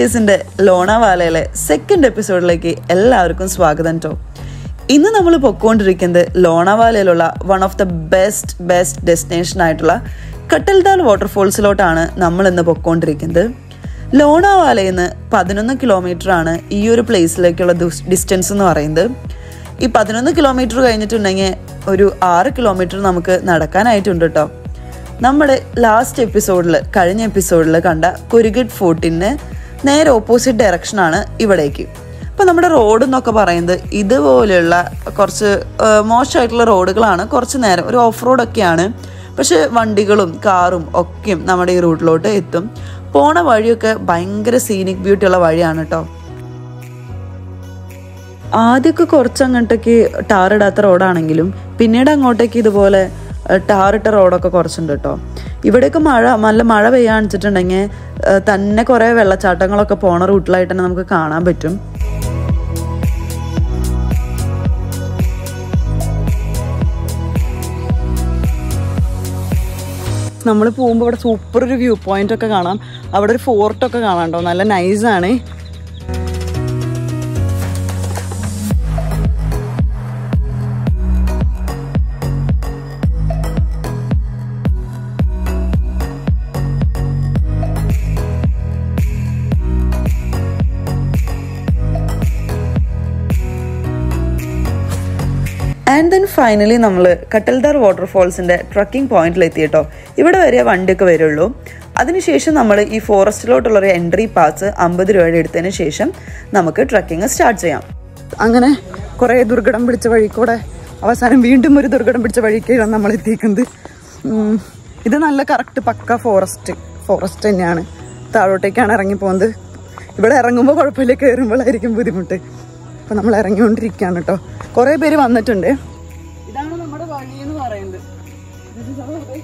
സീരീസിന്റെ ലോണാവാലയിലെ സെക്കൻഡ് എപ്പിസോഡിലേക്ക് എല്ലാവർക്കും സ്വാഗതം ടോ ഇന്ന് നമ്മൾ പൊക്കോണ്ടിരിക്കുന്നത് ലോണാവാലയിലുള്ള one of the best best destination ആയിട്ടുള്ള കട്ടൽദാൽ വാട്ടർഫോൾസിലോട്ടാണ് നമ്മൾ ഇന്ന് പൊക്കോണ്ടിരിക്കുന്നത് ലോണാവാലയിൽ നിന്ന് പതിനൊന്ന് കിലോമീറ്റർ ആണ് ഈ ഒരു പ്ലേസിലേക്കുള്ള ഡിസ്റ്റൻസ് എന്ന് പറയുന്നത് ഈ പതിനൊന്ന് കിലോമീറ്റർ കഴിഞ്ഞിട്ടുണ്ടെങ്കിൽ ഒരു ആറ് കിലോമീറ്റർ നമുക്ക് നടക്കാനായിട്ടുണ്ട് കേട്ടോ നമ്മുടെ ലാസ്റ്റ് എപ്പിസോഡിൽ കഴിഞ്ഞ എപ്പിസോഡിൽ കണ്ട കുരുഗഡ് ഫോർട്ടിന് നേരെ ഓപ്പോസിറ്റ് ഡയറക്ഷനാണ് ഇവിടേക്ക് അപ്പോൾ നമ്മുടെ റോഡ് എന്നൊക്കെ പറയുന്നത് ഇതുപോലെയുള്ള കുറച്ച് ആ, മോശമായിട്ടുള്ള റോഡുകളാണ് കുറച്ച് നേരം ഒരു ഓഫ് റോഡൊക്കെയാണ് പക്ഷെ വണ്ടികളും കാറും ഒക്കെയും നമ്മുടെ ഈ റൂട്ടിലോട്ട് എത്തും പോണ വഴിയൊക്കെ ഭയങ്കര സീനിക് ബ്യൂട്ടി ഉള്ള വഴിയാണ് കേട്ടോ ആദ്യമൊക്കെ കുറച്ച് അങ്ങോട്ടേക്ക് ടാറിടാത്ത റോഡാണെങ്കിലും പിന്നീട് അങ്ങോട്ടേക്ക് ഇതുപോലെ ഏഹ്, ടാറിട്ട റോഡൊക്കെ കുറച്ചുണ്ട് കേട്ടോ ഇവിടെയൊക്കെ മഴ നല്ല മഴ പെയ്യാണിച്ചിട്ടുണ്ടെങ്കിൽ തന്നെ കുറേ വെള്ളച്ചാട്ടങ്ങളൊക്കെ പോണ റൂട്ടിലായിട്ട് തന്നെ നമുക്ക് കാണാൻ പറ്റും നമ്മൾ പോകുമ്പോൾ ഇവിടെ സൂപ്പർ ഒരു വ്യൂ പോയിന്റ് ഒക്കെ കാണാം അവിടെ ഒരു ഫോർട്ടൊക്കെ കാണാം കേട്ടോ നല്ല നൈസാണ് ആൻഡ് ദെൻ ഫൈനലി നമ്മൾ കട്ടൽദാർ വാട്ടർഫോൾസിന്റെ ട്രക്കിംഗ് പോയിന്റിൽ എത്തിയിട്ടോ ഇവിടെ വരെ വണ്ടിയൊക്കെ വരുള്ളൂ അതിനുശേഷം നമ്മൾ ഈ ഫോറസ്റ്റിലോട്ടുള്ള ഒരു എൻട്രി പാസ് അമ്പത് രൂപയുടെ എടുത്തതിന് ശേഷം നമുക്ക് ട്രക്കിംഗ് സ്റ്റാർട്ട് ചെയ്യാം അങ്ങനെ കുറേ ദുർഘടം പിടിച്ച വഴി കൂടെ അവസാനം വീണ്ടും ഒരു ദുർഘടം പിടിച്ച വഴിക്കാണ് നമ്മൾ എത്തിക്കുന്നത് ഉം, ഇത് നല്ല കറക്റ്റ് പക്ക ഫോറസ്റ്റ് ഫോറസ്റ്റ് തന്നെയാണ് താഴോട്ടേക്കാണ് ഇറങ്ങി പോകുന്നത് ഇവിടെ ഇറങ്ങുമ്പോൾ കുഴപ്പമില്ല കയറുമ്പോഴായിരിക്കും ബുദ്ധിമുട്ട് അപ്പൊ നമ്മൾ ഇറങ്ങിക്കൊണ്ടിരിക്കുകയാണ് കേട്ടോ കുറെ പേര് വന്നിട്ടുണ്ട് ഇതാണ് നമ്മുടെ വഴി എന്ന് പറയുന്നത് This is our way.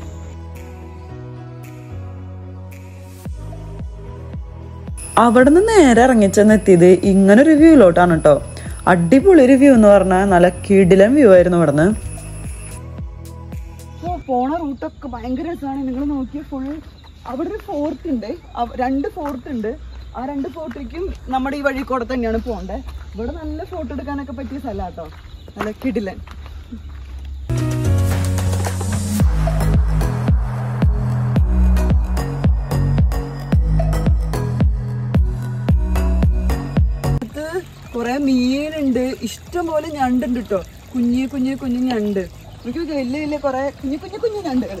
അവിടെ നിന്ന് നേരെ ഇറങ്ങിച്ചെന്ന് എത്തിയത് ഇങ്ങനെ ഒരു വ്യൂയിലോട്ടാണ് കേട്ടോ അടിപൊളി ഒരു വ്യൂ എന്ന് പറഞ്ഞാൽ നല്ല കിടിലൻ വ്യൂ ആയിരുന്നു ഇവിടുന്ന് പോണ റൂട്ടൊക്കെ ഭയങ്കര രസമാണ് നിങ്ങൾ നോക്കിയ ഫുൾ അവിടെ ഒരു ഫോർട്ട് ഉണ്ട് അവ- രണ്ട് ഫോർട്ട് ഉണ്ട് ആ രണ്ട് ഫോർട്ടിലേക്കും നമ്മുടെ ഈ വഴി കൂടെ തന്നെയാണ് പോകേണ്ടത് ഇവിടെ നല്ല ഫോട്ടോ എടുക്കാനൊക്കെ പറ്റിയ സ്ഥലം കേട്ടോ നല്ല കിടിലൻ ഇത് കുറെ മീനുണ്ട് ഇഷ്ടം പോലെ ഞണ്ടുണ്ട് കേട്ടോ കുഞ്ഞു കുഞ്ഞു കുഞ്ഞു ഞണ്ട് എനിക്ക് വലിയ വലിയ കുറെ കുഞ്ഞു കുഞ്ഞു കുഞ്ഞു ഞണ്ടുകൾ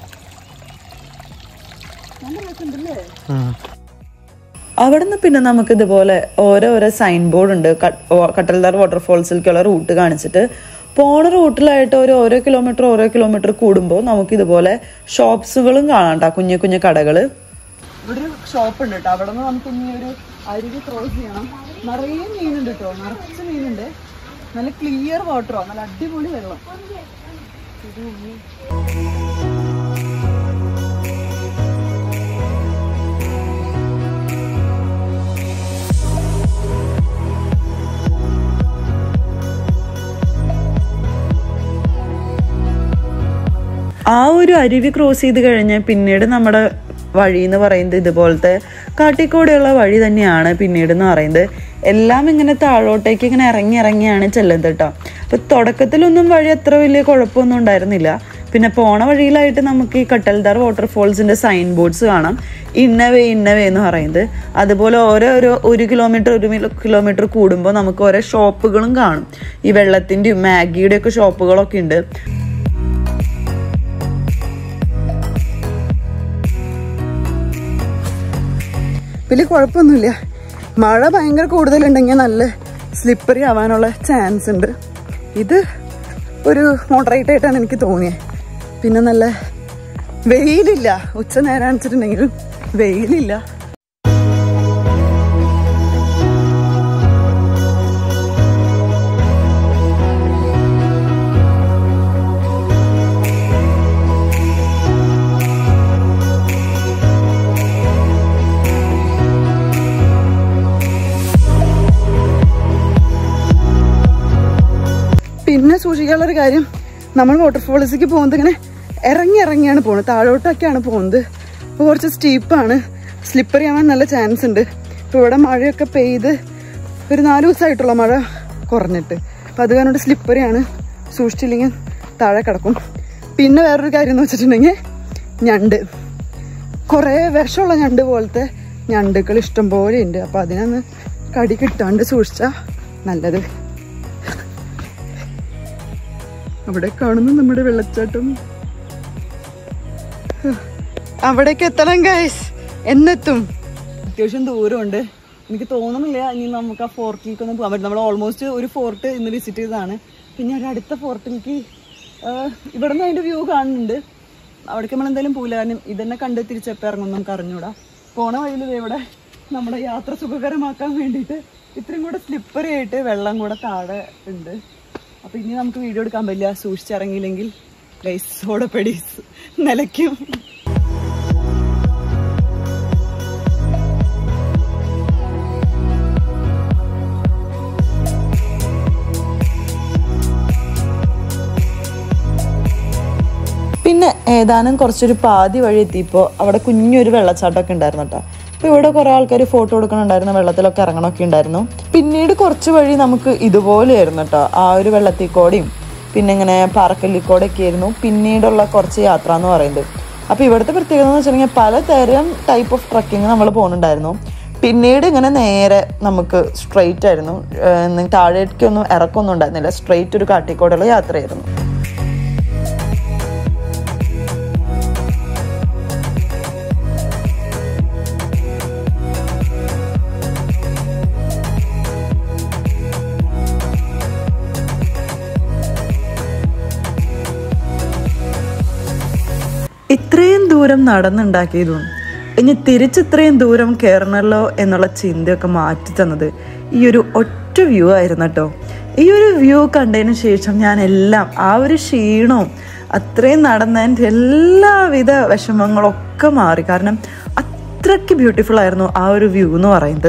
നല്ല രസമുണ്ടല്ലേ അവിടെ നിന്ന് പിന്നെ നമുക്ക് ഇതുപോലെ ഓരോരോ സൈൻ ബോർഡ് ഉണ്ട് കട്ടൽദാർ വാട്ടർഫോൾസിലേക്കുള്ള റൂട്ട് കാണിച്ചിട്ട് പോണ റൂട്ടിലായിട്ട് ഒരു ഓരോ കിലോമീറ്റർ ഓരോ കിലോമീറ്റർ കൂടുമ്പോൾ നമുക്ക് ഇതുപോലെ ഷോപ്സുകളും കാണാം ട്ടാ, കുഞ്ഞു കുഞ്ഞു കടകള് ഇവിടെ ഒരു ഷോപ്പ് ഉണ്ട് കേട്ടോ അവിടെ നിന്ന് നമുക്ക് ഇനി ഒരു അരുവി ക്രോസ് ചെയ്യണം നിറയെ മീനുണ്ട് കേട്ടോ നിറച്ച് മീനുണ്ട് നല്ല ക്ലിയർ വാട്ടറോ നല്ല അടിപൊളി വെള്ളം ആ ഒരു അരുവി ക്രോസ് ചെയ്ത് കഴിഞ്ഞാൽ പിന്നീട് നമ്മുടെ വഴി എന്ന് പറയുന്നത് ഇതുപോലത്തെ കാട്ടിക്കൂടെയുള്ള വഴി തന്നെയാണ് പിന്നീട് എന്ന് പറയുന്നത് എല്ലാം ഇങ്ങനെ താഴോട്ടേക്ക് ഇങ്ങനെ ഇറങ്ങി ഇറങ്ങിയാണ് ചെല്ലുന്നത് കേട്ടോ അപ്പൊ തുടക്കത്തിലൊന്നും വഴി അത്ര വലിയ കുഴപ്പമൊന്നും ഉണ്ടായിരുന്നില്ല പിന്നെ പോണ വഴിയിലായിട്ട് നമുക്ക് ഈ കട്ടൽദാർ വാട്ടർഫോൾസിന്റെ സൈൻ ബോർഡ്സ് കാണാം ഇന്നവേ ഇന്നവേ എന്ന് പറയുന്നത് അതുപോലെ ഓരോ ഓരോ ഒരു കിലോമീറ്റർ ഒരു കിലോമീറ്റർ കൂടുമ്പോൾ നമുക്ക് ഓരോ ഷോപ്പുകളും കാണും ഈ വെള്ളത്തിന്റെയും മാഗിയുടെ ഒക്കെ ഷോപ്പുകളൊക്കെ ഉണ്ട് വലിയ കുഴപ്പമൊന്നുമില്ല മഴ ഭയങ്കര കൂടുതലുണ്ടെങ്കിൽ നല്ല സ്ലിപ്പറി ആവാനുള്ള ചാൻസ് ഉണ്ട് ഇത് ഒരു മോഡറേറ്റ് ആയിട്ടാണ് എനിക്ക് തോന്നിയത് പിന്നെ നല്ല വെയിലില്ല ഉച്ച നേരം വെച്ചിട്ടുണ്ടെങ്കിലും വെയിലില്ല പിന്നെ സൂക്ഷിക്കാനുള്ള ഒരു കാര്യം നമ്മൾ വാട്ടർഫോൾസിലേക്ക് പോകുന്നത് ഇങ്ങനെ ഇറങ്ങി ഇറങ്ങിയാണ് പോകുന്നത് താഴോട്ടൊക്കെയാണ് പോകുന്നത് അപ്പോൾ കുറച്ച് സ്റ്റീപ്പാണ് സ്ലിപ്പറി ആവാൻ നല്ല ചാൻസ് ഉണ്ട് ഇപ്പോൾ ഇവിടെ മഴയൊക്കെ പെയ്ത് ഒരു നാല് ദിവസമായിട്ടുള്ള മഴ കുറഞ്ഞിട്ട് അപ്പം അത് കാരണം സ്ലിപ്പറിയാണ് സൂക്ഷിച്ചില്ലെങ്കിൽ താഴെ കിടക്കും പിന്നെ വേറൊരു കാര്യം എന്ന് വെച്ചിട്ടുണ്ടെങ്കിൽ ഞണ്ട് കുറേ വിഷമുള്ള ഞണ്ട് പോലത്തെ ഞണ്ടുകൾ ഇഷ്ടം പോലെ ഉണ്ട് അപ്പം അതിനൊന്ന് കടി കിട്ടാണ്ട് സൂക്ഷിച്ചാൽ നല്ലത് അവിടെ കാണുന്നു നമ്മുടെ വെള്ളച്ചാട്ടം അവിടേക്ക് എത്തണം ഗൈസ് എന്നെത്തും അത്യാവശ്യം ദൂരമുണ്ട് എനിക്ക് തോന്നുന്നില്ല ഇനി നമുക്ക് ആ ഫോർട്ടിലേക്ക് ഒന്നും പോകാൻ പറ്റും നമ്മൾ ഓൾമോസ്റ്റ് ഒരു ഫോർട്ട് ഇന്ന് വിസിറ്റ് ചെയ്തതാണ് പിന്നെ ഒരു അടുത്ത ഫോർട്ടിലേക്ക് ഇവിടെ നിന്ന് അതിൻ്റെ വ്യൂ കാണുന്നുണ്ട് അവിടേക്ക് നമ്മൾ എന്തായാലും പോകില്ല കാരണം ഇതന്നെ കണ്ട് തിരിച്ചെപ്പോൾ ഇറങ്ങും നമുക്ക് അറിഞ്ഞൂടാ പോണ വഴിയിൽ ദേ ഇവിടെ നമ്മുടെ യാത്ര സുഖകരമാക്കാൻ വേണ്ടിയിട്ട് ഇത്രയും കൂടെ സ്ലിപ്പറി ആയിട്ട് വെള്ളം കൂടെ താഴെ ഉണ്ട് അപ്പൊ ഇനി നമുക്ക് വീഡിയോ എടുക്കാൻ പറ്റില്ല സൂക്ഷിച്ചിറങ്ങിയില്ലെങ്കിൽ ഗൈസ് സോഡപ്പടി നിലയ്ക്കും പിന്നെ ഏതാനും കുറച്ചൊരു പാതി വഴി എത്തിയപ്പോൾ അവിടെ കുഞ്ഞൊരു വെള്ളച്ചാട്ടമൊക്കെ ഉണ്ടായിരുന്നു കേട്ടോ അപ്പോൾ ഇവിടെ കുറേ ആൾക്കാർ ഫോട്ടോ എടുക്കണുണ്ടായിരുന്നു വെള്ളത്തിലൊക്കെ ഇറങ്ങണമൊക്കെ ഉണ്ടായിരുന്നു പിന്നീട് കുറച്ച് വഴി നമുക്ക് ഇതുപോലെയായിരുന്നു കേട്ടോ ആ ഒരു വെള്ളത്തിൽ കൂടെയും പിന്നെ ഇങ്ങനെ പാറക്കല്ലിക്കൂടെയൊക്കെ ആയിരുന്നു പിന്നീടുള്ള കുറച്ച് യാത്ര എന്ന് പറയുന്നത് അപ്പോൾ ഇവിടുത്തെ പ്രത്യേകത എന്ന് വെച്ചിട്ടുണ്ടെങ്കിൽ പലതരം ടൈപ്പ് ഓഫ് ട്രക്കിങ് നമ്മൾ പോകുന്നുണ്ടായിരുന്നു പിന്നീട് ഇങ്ങനെ നേരെ നമുക്ക് സ്ട്രെയിറ്റ് ആയിരുന്നു ഏഹ് താഴേക്കൊന്നും ഇറക്കൊന്നും ഉണ്ടായിരുന്നില്ല സ്ട്രെയിറ്റ് ഒരു കാട്ടിക്കൂടെയുള്ള യാത്രയായിരുന്നു ഇത്രയും ദൂരം നടന്നുണ്ടാക്കിയതും ഇനി തിരിച്ചിത്രയും ദൂരം കയറണമല്ലോ എന്നുള്ള ചിന്തയൊക്കെ മാറ്റി തന്നത് ഈ ഒരു ഒറ്റ വ്യൂ ആയിരുന്നു കേട്ടോ ഈ ഒരു വ്യൂ കണ്ടതിന് ശേഷം ഞാൻ എല്ലാം ആ ഒരു ക്ഷീണവും അത്രയും നടന്നതിൻ്റെ എല്ലാവിധ വിഷമങ്ങളൊക്കെ മാറി കാരണം അത്രയ്ക്ക് ബ്യൂട്ടിഫുൾ ആയിരുന്നു ആ ഒരു വ്യൂ എന്ന് പറയുന്നത്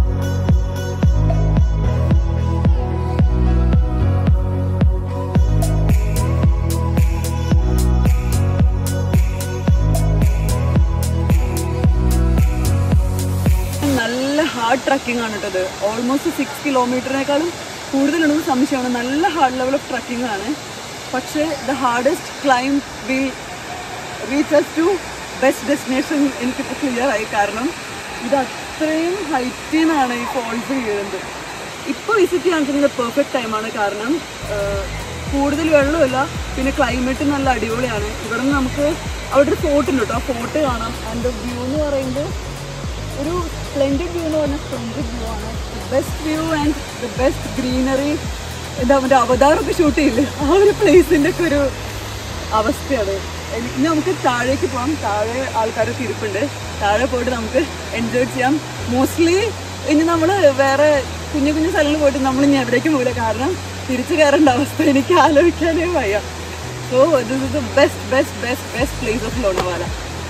നല്ല ഹാർഡ് ട്രക്കിംഗ് ആണ് കേട്ടത് ഓൾമോസ്റ്റ് സിക്സ് കിലോമീറ്ററിനേക്കാളും കൂടുതലുണ്ടെന്ന് സംശയമാണ് നല്ല ഹാർഡ് ലെവൽ ഓഫ് ട്രക്കിംഗ് ആണ് പക്ഷേ the hardest climb will reaches to best destination എനിക്കിപ്പോൾ ക്ലിയർ ആയി കാരണം ഇത് അത്രയും ഹൈറ്റിൽ നിന്നാണ് ഈ ഫോൾസ് വീഴുന്നത് ഇപ്പോൾ വിസിറ്റ് ചെയ്യാൻ പറ്റുന്നത് പെർഫെക്റ്റ് ടൈമാണ് കാരണം ആഹ്, കൂടുതൽ വെള്ളമില്ല പിന്നെ ക്ലൈമറ്റ് നല്ല അടിപൊളിയാണ് ഇവിടെ നിന്ന് നമുക്ക് അവിടെ ഒരു ഫോർട്ട് ഉണ്ട് കേട്ടോ ആ ഫോർട്ട് കാണാം ആൻഡ് വ്യൂ എന്ന് പറയുന്നത് ഒരു സ്പ്ലെൻഡിഡ് വ്യൂ എന്ന് പറഞ്ഞാൽ സ്പ്ലെൻഡിഡ് വ്യൂ ആണ് best view and the best greenery എന്താ മറ്റേ അവതാറൊക്കെ ഷൂട്ട് ചെയ്യില്ലേ ആ ഒരു പ്ലേസിൻ്റെ ഒക്കെ ഒരു അവസ്ഥയാണ് ഇനി ഇനി നമുക്ക് താഴേക്ക് പോകാം താഴെ ആൾക്കാരൊക്കെ ഇരിപ്പുണ്ട് താഴെ പോയിട്ട് നമുക്ക് എൻജോയ് ചെയ്യാം മോസ്റ്റ്ലി ഇനി നമ്മൾ വേറെ കുഞ്ഞു കുഞ്ഞു സ്ഥലങ്ങളിൽ പോയിട്ട് നമ്മൾ ഇനി എവിടേക്കും പോകില്ല കാരണം തിരിച്ചു കയറേണ്ട അവസ്ഥ എനിക്ക് ആലോചിക്കാനേ വയ്യ so this is the best best best best place of Lonavala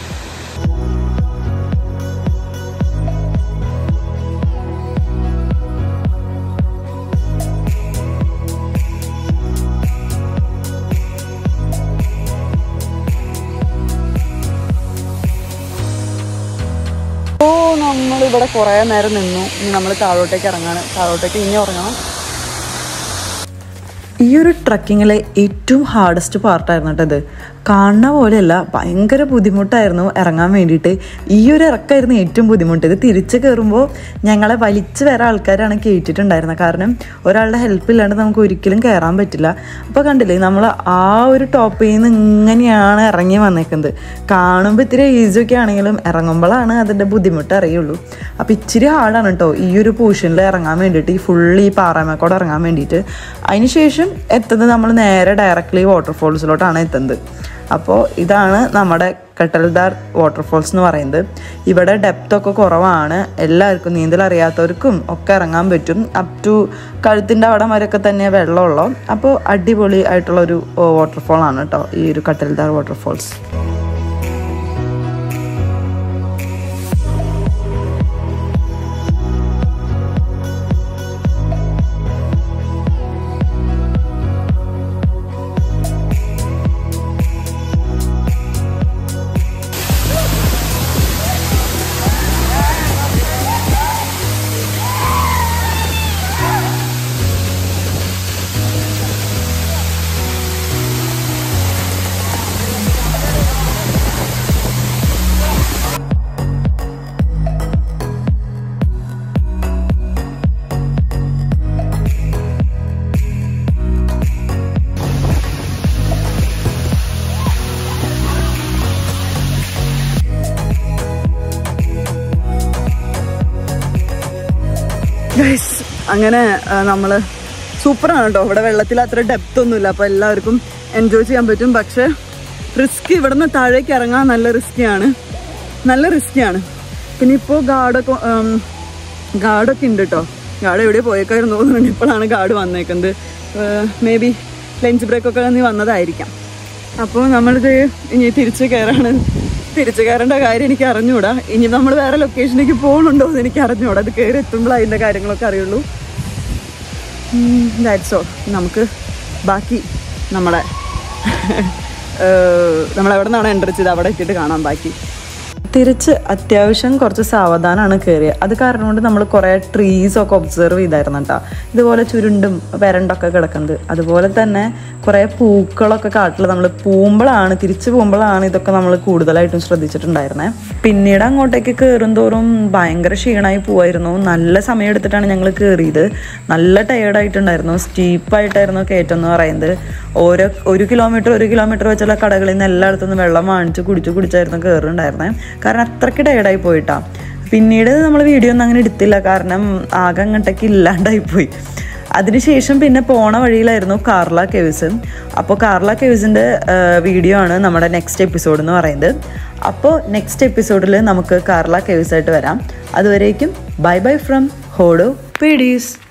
ഓ നമ്മൾ ഇവിടെ കുറേ നേരം നിന്നു ഇനി നമ്മൾ താഴോട്ടേക്ക് ഇറങ്ങാണ് താഴോട്ടേക്ക് ഇനി ഇറങ്ങണം ഈ ഒരു ട്രക്കിങ്ങിലെ ഏറ്റവും ഹാർഡസ്റ്റ് പാർട്ടായിരുന്നു കേട്ടോ ഇത് കാണുന്ന പോലെയല്ല ഭയങ്കര ബുദ്ധിമുട്ടായിരുന്നു ഇറങ്ങാൻ വേണ്ടിയിട്ട് ഈ ഒരു ഇറക്കമായിരുന്നു ഏറ്റവും ബുദ്ധിമുട്ട് ഇത് തിരിച്ച് കയറുമ്പോൾ ഞങ്ങളെ വലിച്ച് വരെ ആൾക്കാരാണ് കയറ്റിയിട്ടുണ്ടായിരുന്നത് കാരണം ഒരാളുടെ ഹെൽപ്പ് ഇല്ലാണ്ട് നമുക്ക് ഒരിക്കലും കയറാൻ പറ്റില്ല അപ്പോൾ കണ്ടില്ലേ നമ്മൾ ആ ഒരു ടോപ്പിൽ നിന്ന് ഇങ്ങനെയാണ് ഇറങ്ങി വന്നേക്കുന്നത് കാണുമ്പോൾ ഇത്തിരി ഈസിയൊക്കെ ആണെങ്കിലും ഇറങ്ങുമ്പോഴാണ് അതിൻ്റെ ബുദ്ധിമുട്ട് അറിയുള്ളൂ അപ്പോൾ ഇച്ചിരി ഹാർഡാണ് കേട്ടോ ഈ ഒരു പോർഷനിൽ ഇറങ്ങാൻ വേണ്ടിയിട്ട് ഈ ഫുള്ള് ഈ പാറാമേക്കോടെ ഇറങ്ങാൻ വേണ്ടിയിട്ട് അതിനുശേഷം എത്തുന്നത് നമ്മൾ നേരെ ഡയറക്റ്റ്ലി വാട്ടർഫോൾസിലോട്ടാണ് എത്തുന്നത് അപ്പോൾ ഇതാണ് നമ്മുടെ കട്ടൽദാർ വാട്ടർഫോൾസ് എന്ന് പറയുന്നത് ഇവിടെ ഡെപ്ത് ഒക്കെ കുറവാണ് എല്ലാവർക്കും നീന്തൽ അറിയാത്തവർക്കും ഒക്കെ ഇറങ്ങാൻ പറ്റും അപ് ടു കഴുത്തിൻ്റെ അവിടെ വരെയൊക്കെ തന്നെ വെള്ളമുള്ളൂ അപ്പോൾ അടിപൊളി ആയിട്ടുള്ളൊരു വാട്ടർഫോൾ ആണ് കേട്ടോ ഈ ഒരു കട്ടൽദാർ വാട്ടർഫോൾസ് ഗൈസ് അങ്ങനെ നമ്മൾ സൂപ്പറാണ് കേട്ടോ ഇവിടെ വെള്ളത്തിൽ അത്ര ഡെപ്ത് ഒന്നുമില്ല അപ്പോൾ എല്ലാവർക്കും എൻജോയ് ചെയ്യാൻ പറ്റും പക്ഷേ റിസ്ക് ഇവിടുന്ന് താഴേക്ക് ഇറങ്ങാൻ നല്ല റിസ്ക്കിയാണ് നല്ല റിസ്ക്കിയാണ് പിന്നെ ഇപ്പോൾ ഗാർഡൊക്കെ ഗാർഡൊക്കെ ഉണ്ട് കേട്ടോ ഗാർഡ് എവിടെ പോയേക്കായിരുന്നു തോന്നുന്നുണ്ട് ഇപ്പോഴാണ് ഗാർഡ് വന്നേക്കുന്നത് മേ ബി ലഞ്ച് ബ്രേക്കൊക്കെ നീ വന്നതായിരിക്കാം അപ്പോൾ നമ്മളിത് ഇനി തിരിച്ച് കയറാണ് തിരിച്ചു കയറേണ്ട കാര്യം എനിക്ക് അറിഞ്ഞൂടാ ഇനി നമ്മൾ വേറെ ലൊക്കേഷനിലേക്ക് പോകുന്നുണ്ടോ എന്ന് എനിക്ക് അറിഞ്ഞൂടാ അത് കയറി എത്തുമ്പോൾ അതിൻ്റെ കാര്യങ്ങളൊക്കെ അറിയുള്ളൂ ദാറ്റ്സ് ഓൾ നമുക്ക് ബാക്കി നമ്മുടെ നമ്മൾ എവിടെ നിന്നാണ് എൻ്റർ ചെയ്ത് അവിടെ എത്തിയിട്ട് കാണാം ബാക്കി തിരിച്ച് അത്യാവശ്യം കുറച്ച് സാവധാനമാണ് കയറിയത് അത് കാരണം കൊണ്ട് നമ്മൾ കുറേ ട്രീസ് ഒക്കെ ഒബ്സർവ് ചെയ്തായിരുന്നു കേട്ടോ ഇതുപോലെ ചുരുണ്ടും വരണ്ടൊക്കെ കിടക്കുന്നത് അതുപോലെ തന്നെ കുറേ പൂക്കളൊക്കെ കാട്ടിൽ നമ്മൾ പോകുമ്പോഴാണ് തിരിച്ചു പോകുമ്പോഴാണ് ഇതൊക്കെ നമ്മൾ കൂടുതലായിട്ടും ശ്രദ്ധിച്ചിട്ടുണ്ടായിരുന്നത് പിന്നീട് അങ്ങോട്ടേക്ക് കയറും തോറും ഭയങ്കര ക്ഷീണമായി പോവായിരുന്നു നല്ല സമയം എടുത്തിട്ടാണ് ഞങ്ങൾ കയറിയത് നല്ല ടയേർഡായിട്ടുണ്ടായിരുന്നു സ്റ്റീപ്പായിട്ടായിരുന്നു കയറ്റം എന്ന് പറയുന്നത് ഓരോ ഒരു കിലോമീറ്റർ ഒരു കിലോമീറ്റർ വെച്ചുള്ള കടകളിൽ നിന്ന് എല്ലായിടത്തുനിന്ന് വെള്ളം വാങ്ങിച്ച് കുടിച്ച് കുടിച്ചായിരുന്നു കയറുണ്ടായിരുന്നത് കാരണം അത്രയ്ക്ക് ടയേർഡായി പോയിട്ടാ പിന്നീട് നമ്മൾ വീഡിയോ ഒന്നും അങ്ങനെ എടുത്തില്ല കാരണം ആകെ അങ്ങോട്ടേക്ക് ഇല്ലാണ്ടായി പോയി അതിനുശേഷം പിന്നെ പോണ വഴിയിലായിരുന്നു കാർല കേവ്സ് അപ്പോൾ കാർല കേവ്സിൻ്റെ വീഡിയോ ആണ് നമ്മുടെ നെക്സ്റ്റ് എപ്പിസോഡ് എന്ന് പറയുന്നത് അപ്പോൾ നെക്സ്റ്റ് എപ്പിസോഡിൽ നമുക്ക് കാർല കേവ്സ് ആയിട്ട് വരാം അതുവരേക്കും ബൈ ബൈ ഫ്രം ഹോഡോ പീഡീസ്